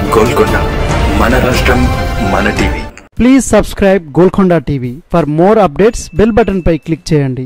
గోల్కొండ మన రాష్ట్రం మన TV please subscribe Golconda TV for more updates bell button పై క్లిక్ చేయండి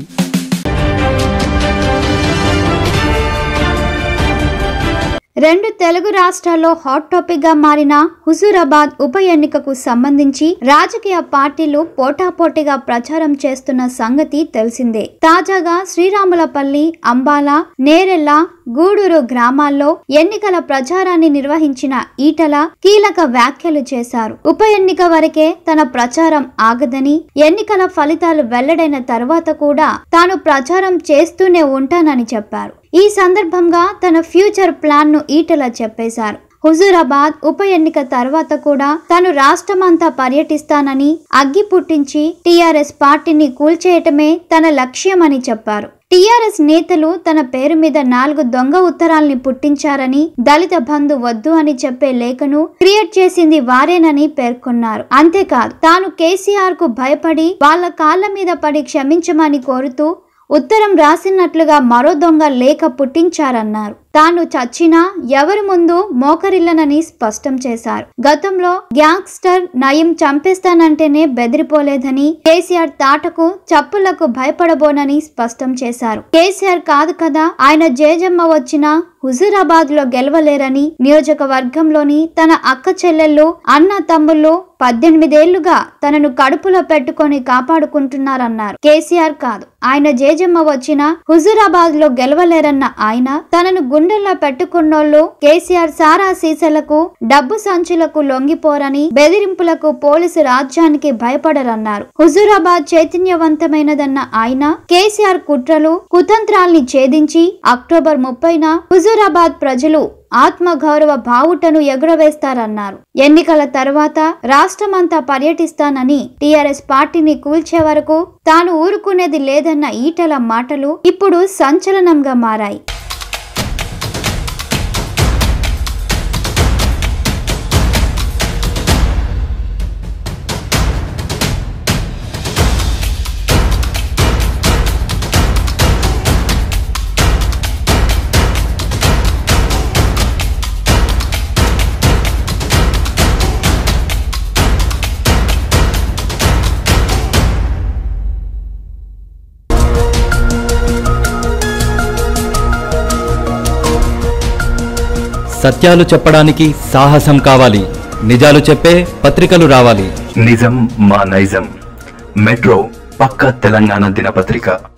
రెండు తెలుగు రాష్ట్రాల్లో హాట్ టాపిక్ గా మారిన హుజూరాబాద్ ఉప ఎన్నికకు సంబంధించి రాజకీయ పార్టీలు పోటాపోటీగా ప్రచారం చేస్తున్న సంగతి తెలిసిందే తాజాగా శ్రీరాములపల్లి అంబాల నేరెళ్ల గూడూరు గ్రామాల్లో ఎన్నికల ప్రచారాన్ని నిర్వహించిన ఈటల కీలక వ్యాఖ్యలు చేశారు ఉప ఎన్నిక వరకే తన ప్రచారం ఆగదని ఎన్నికల ఫలితాలు వెల్లడైన తర్వాత కూడా తాను ప్రచారం చేస్తూనే ఉంటానని చెప్పారు ఈ సందర్భంగా తన ఫ్యూచర్ ప్లాన్ ను ఈటల చెప్పేశారు హుజూరాబాద్ ఉప ఎన్నిక తర్వాత కూడా తాను రాష్ట్రమంతా పర్యటిస్తానని అగ్గి పుట్టించి టీఆర్ఎస్ పార్టీని కూల్చేయటమే తన లక్ష్యమని చెప్పారు టీఆర్ఎస్ నేతలు తన పేరు మీద నాలుగు దొంగ ఉత్తరాల్ని పుట్టించారని దళిత బంధు వద్దు అని చెప్పే లేఖను క్రియేట్ చేసింది వారేనని పేర్కొన్నారు అంతేకాదు తాను కేసీఆర్ కు భయపడి వాళ్ళ కాళ్ళ మీద పడి క్షమించమని కోరుతూ ఉత్తరం రాసినట్లుగా మరో దొంగ లేఖ పుట్టించారన్నారు తాను చచ్చినా ఎవరి ముందు మోకరిల్లనని స్పష్టం చేశారు గతంలో గ్యాంగ్స్టర్ నయం చంపేస్తానంటేనే బెదిరిపోలేదని కేసీఆర్ తాటకు చప్పులకు భయపడబోనని స్పష్టం చేశారు కేసీఆర్ కాదు కదా ఆయన జేజమ్మ వచ్చినా హుజూరాబాద్ లో గెలవలేరని నియోజకవర్గంలోని తన అక్క చెల్లెళ్ళు అన్న తమ్ముళ్ళు పద్దెనిమిదేళ్లుగా తనను కడుపులో పెట్టుకొని కాపాడుకుంటున్నారన్నారు కేసీఆర్ కాదు ఆయన జేజమ్మ వచ్చిన హుజూరాబాద్ లో గెలవలేరన్న ఆయన తనను గుండెల్లో పెట్టుకున్నోళ్ళు కేసీఆర్ సారా సీసలకు డబ్బు సంచులకు లొంగిపోరని బెదిరింపులకు పోలీసు రాజ్యానికి భయపడరన్నారు హుజూరాబాద్ చైతన్యవంతమైనదన్న ఆయన కేసీఆర్ కుట్రలు కుతంత్రాల్ని ఛేదించి అక్టోబర్ ముప్పైన హుజూరాబాద్ ప్రజలు ఆత్మగౌరవ బావుటను ఎగురవేస్తారన్నారు ఎన్నికల తర్వాత రాష్ట్రమంతా పర్యటిస్తానని టీఆర్ఎస్ పార్టీని కూల్చే వరకు తాను ఊరుకునేది లేదన్న ఈటల మాటలు ఇప్పుడు సంచలనంగా మారాయి సత్యాలు చెప్పడానికి సాహసం కావాలి నిజాలు చెప్పే పత్రికలు రావాలి నిజం మా నైజం మెట్రో పక్క తెలంగాణ దినపత్రిక